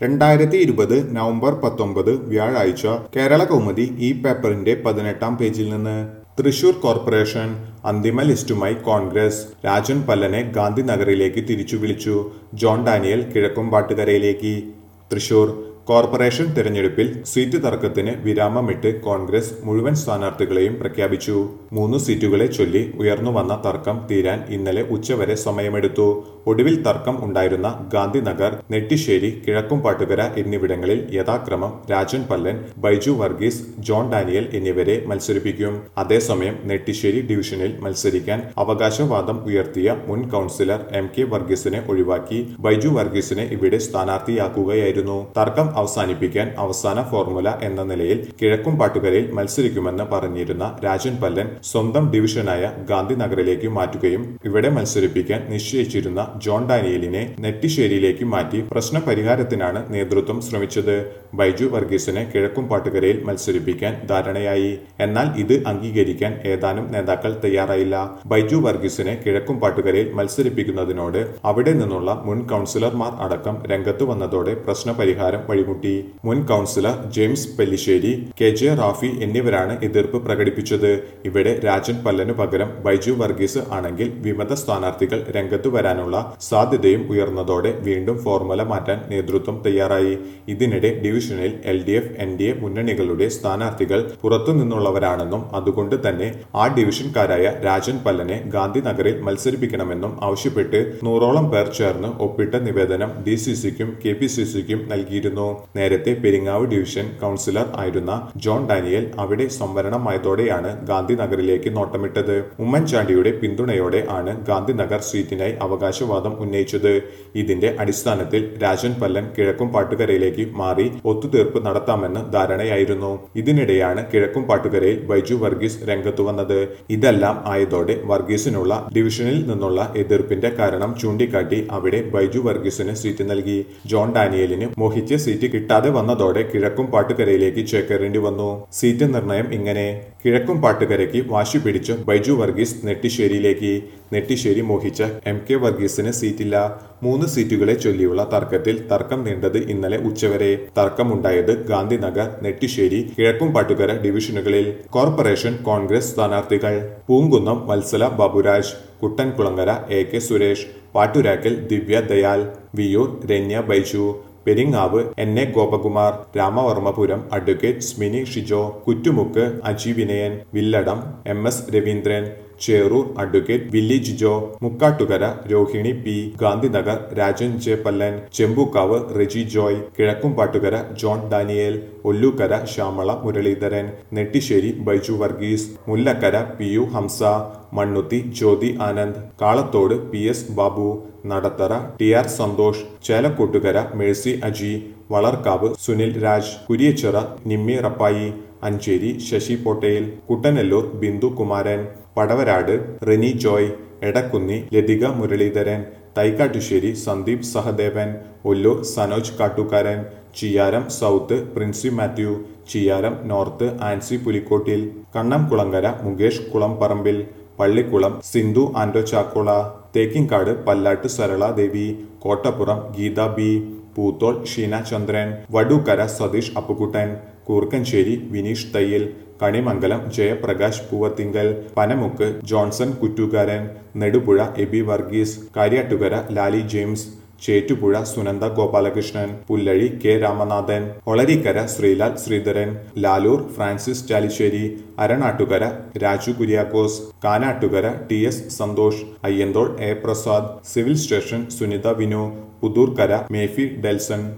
രണ്ടായിരത്തി ഇരുപത് നവംബർ പത്തൊമ്പത് വ്യാഴാഴ്ച കേരള കൗമുദി ഈ പേപ്പറിന്റെ പതിനെട്ടാം പേജിൽ നിന്ന് തൃശൂർ കോർപ്പറേഷൻ അന്തിമ ലിസ്റ്റുമായി കോൺഗ്രസ് രാജൻ പല്ലനെ ഗാന്ധിനഗറിലേക്ക് തിരിച്ചു വിളിച്ചു ജോൺ ഡാനിയൽ കിഴക്കുംപാട്ടുകരയിലേക്ക് തൃശൂർ കോർപ്പറേഷൻ തിരഞ്ഞെടുപ്പിൽ സീറ്റ് തർക്കത്തിന് വിരാമമിട്ട് കോൺഗ്രസ് മുഴുവൻ സ്ഥാനാർത്ഥികളെയും പ്രഖ്യാപിച്ചു മൂന്ന് സീറ്റുകളെ ചൊല്ലി ഉയർന്നു വന്ന തർക്കം തീരാൻ ഇന്നലെ ഉച്ചവരെ സമയമെടുത്തു ഒടുവിൽ തർക്കം ഉണ്ടായിരുന്ന ഗാന്ധിനഗർ നെട്ടിശ്ശേരി കിഴക്കുംപാട്ടുകര എന്നിവിടങ്ങളിൽ യഥാക്രമം രാജൻ പല്ലൻ ബൈജു വർഗീസ് ജോൺ ഡാനിയൽ എന്നിവരെ മത്സരിപ്പിക്കും അതേസമയം നെട്ടിശ്ശേരി ഡിവിഷനിൽ മത്സരിക്കാൻ അവകാശവാദം ഉയർത്തിയ മുൻ കൗൺസിലർ എം കെ വർഗീസിനെ ഒഴിവാക്കി ബൈജു വർഗീസിനെ ഇവിടെ സ്ഥാനാർത്ഥിയാക്കുകയായിരുന്നു തർക്കം അവസാനിപ്പിക്കാൻ അവസാന ഫോർമുല എന്ന നിലയിൽ കിഴക്കും പാട്ടുകരയിൽ മത്സരിക്കുമെന്ന് പറഞ്ഞിരുന്ന രാജൻ പല്ലൻ സ്വന്തം ഡിവിഷനായ ഗാന്ധിനഗറിലേക്ക് മാറ്റുകയും ഇവിടെ മത്സരിപ്പിക്കാൻ നിശ്ചയിച്ചിരുന്ന ജോൺ ഡാനിയലിനെ നെറ്റിശ്ശേരിയിലേക്ക് മാറ്റി പ്രശ്ന പരിഹാരത്തിനാണ് നേതൃത്വം ശ്രമിച്ചത് ബൈജു വർഗീസിനെ കിഴക്കും പാട്ടുകരയിൽ മത്സരിപ്പിക്കാൻ ധാരണയായി എന്നാൽ ഇത് അംഗീകരിക്കാൻ ഏതാനും നേതാക്കൾ തയ്യാറായില്ല ബൈജു വർഗീസിനെ കിഴക്കും പാട്ടുകരയിൽ മത്സരിപ്പിക്കുന്നതിനോട് അവിടെ നിന്നുള്ള മുൻ കൗൺസിലർമാർ അടക്കം രംഗത്ത് വന്നതോടെ പ്രശ്നപരിഹാരം വഴിമുട്ടി മുൻ councillor James Pellissery K J Rafi എന്നിവരാണ് എതിർപ്പ് പ്രകടിപ്പിച്ചത് ഇവിടെ രാജൻ പല്ലനു പകരം ബൈജു വർഗീസ് ആണെങ്കിൽ വിമത സ്ഥാനാർത്ഥികൾ രംഗത്ത് വരാനുള്ള സാധ്യതയും ഉയർന്നതോടെ വീണ്ടും ഫോർമുല മാറ്റാൻ നേതൃത്വം തയ്യാറായി ഇതിനിടെ ഡിവിഷനിൽ L D F N D A മുന്നണികളുടെ സ്ഥാനാർത്ഥികൾ പുറത്തു നിന്നുള്ളവരാണെന്നും അതുകൊണ്ട് തന്നെ ആ ഡിവിഷൻകാരായ രാജൻ പല്ലനെ ഗാന്ധിനഗറിൽ മത്സരിപ്പിക്കണമെന്നും ആവശ്യപ്പെട്ട് നൂറോളം പേർ ചേർന്ന് ഒപ്പിട്ട നിവേദനം ഡി സി സിക്കും കെ പി സി സിക്കും നൽകിയിരുന്നു നേരത്തെ പെരിങ്ങാവ് ഡിവിഷൻ കൗൺസിലർ ആയിരുന്ന ജോൺ ഡാനിയൽ അവിടെ സംവരണമായതോടെയാണ് ഗാന്ധിനഗറിലേക്ക് നോട്ടമിട്ടത് ഉമ്മൻചാണ്ടിയുടെ പിന്തുണയോടെ ആണ് ഗാന്ധിനഗർ സീറ്റിനായി അവകാശവാദം ഉന്നയിച്ചത് ഇതിന്റെ അടിസ്ഥാനത്തിൽ രാജൻ പല്ലൻ കിഴക്കും പാട്ടുകരയിലേക്ക് മാറി ഒത്തുതീർപ്പ് നടത്താമെന്ന് ധാരണയായിരുന്നു ഇതിനിടെയാണ് കിഴക്കും പാട്ടുകരയിൽ ബൈജു വർഗീസ് രംഗത്തു വന്നത് ഇതെല്ലാം ആയതോടെ വർഗീസിനുള്ള ഡിവിഷനിൽ നിന്നുള്ള എതിർപ്പിന്റെ കാരണം ചൂണ്ടിക്കാട്ടി അവിടെ ബൈജു വർഗീസിന് സീറ്റ് നൽകി ജോൺ ഡാനിയലിന് മോഹിച്ച സീറ്റ് കിട്ടാതെ വന്നതോടെ കിഴക്കും പാട്ടുകരയിലേക്ക് ചേക്കേറേണ്ടി വന്നു സീറ്റ് നിർണയം ഇങ്ങനെ കിഴക്കും പാട്ടുകരയ്ക്ക് വാശി പിടിച്ച് ബൈജു വർഗീസ് നെട്ടിശ്ശേരിയിലേക്ക് നെട്ടിശ്ശേരി മോഹിച്ച എം കെ വർഗീസിന് സീറ്റില്ല മൂന്ന് സീറ്റുകളെ ചൊല്ലിയുള്ള തർക്കത്തിൽ തർക്കം നീണ്ടത് ഇന്നലെ ഉച്ചവരെ തർക്കമുണ്ടായത് ഗാന്ധിനഗർ നെട്ടിശ്ശേരി കിഴക്കും പാട്ടുകര ഡിവിഷനുകളിൽ കോർപ്പറേഷൻ കോൺഗ്രസ് സ്ഥാനാർത്ഥികൾ Poonkunnam Vatsala Baburaj Kuttankulangara A K Suresh Patturaikkal Divya Dayal Viyyur Ranya Baiju Peringavu N A Gopakumar Ramavarmapuram advocate Smini Shijo Kuttumuck Aji Vinayan Villadam M S Raveendran Cherur advocate Villy Jijo Mukkattukara Rohini P Gandhinagar Rajan J Pallan Chembukkavu Reji Joy Kizhakkumpattukara John Daniel Ollukkara Shyamala Muraleedharan Nettissery Baiju Varghese Mullakkara P U Hamsa Mannuthy Jyothi Anand Kalathode P S Babu Nadathara T R Santhosh ചേലക്കോട്ടുകര Mercy Aji Valarkavu Sunil Raj Kuriachira Nimmi Rappai Ancheri Sasi Pottel Kuttanellur Bindu Kumaran Padavarad Reni Joy Edakkunni Lathika Muraleedharan Thaikkattussery Sandeep Sahadevan Ollur Sanoj Kattukaran Chiyyaram south Princy Mathew Chiyyaram north Ancy Pulikkottil Kannamkulangara Mukesh Kulamparambil Pallikkulam Sindhu Ando Chakkola Thekkinkadu Pallatt Sarala Devi Kottappuram Geetha B Poothole Sheena Chandran Vadookkara Satheesh Appukuttan Koorkenchery Vineesh Thayyil Kanimangalam Jayaprakash Poovathinkal Panamukku Johnson Kuttukaran Nedupuzha Eby Varghese Karyattukara Lali James Chettupuzha Sunanda Gopalakrishnan Pullazhi K Ramanathan Olarikkara Sreelal Sreedharan Lalur Francis Chalissery Aranattukara Raju Kuriakose Kanattukara T S Santhosh Ayyanthole A Prasad civil station Sunitha Vinu Puthurkkara Mephy Delson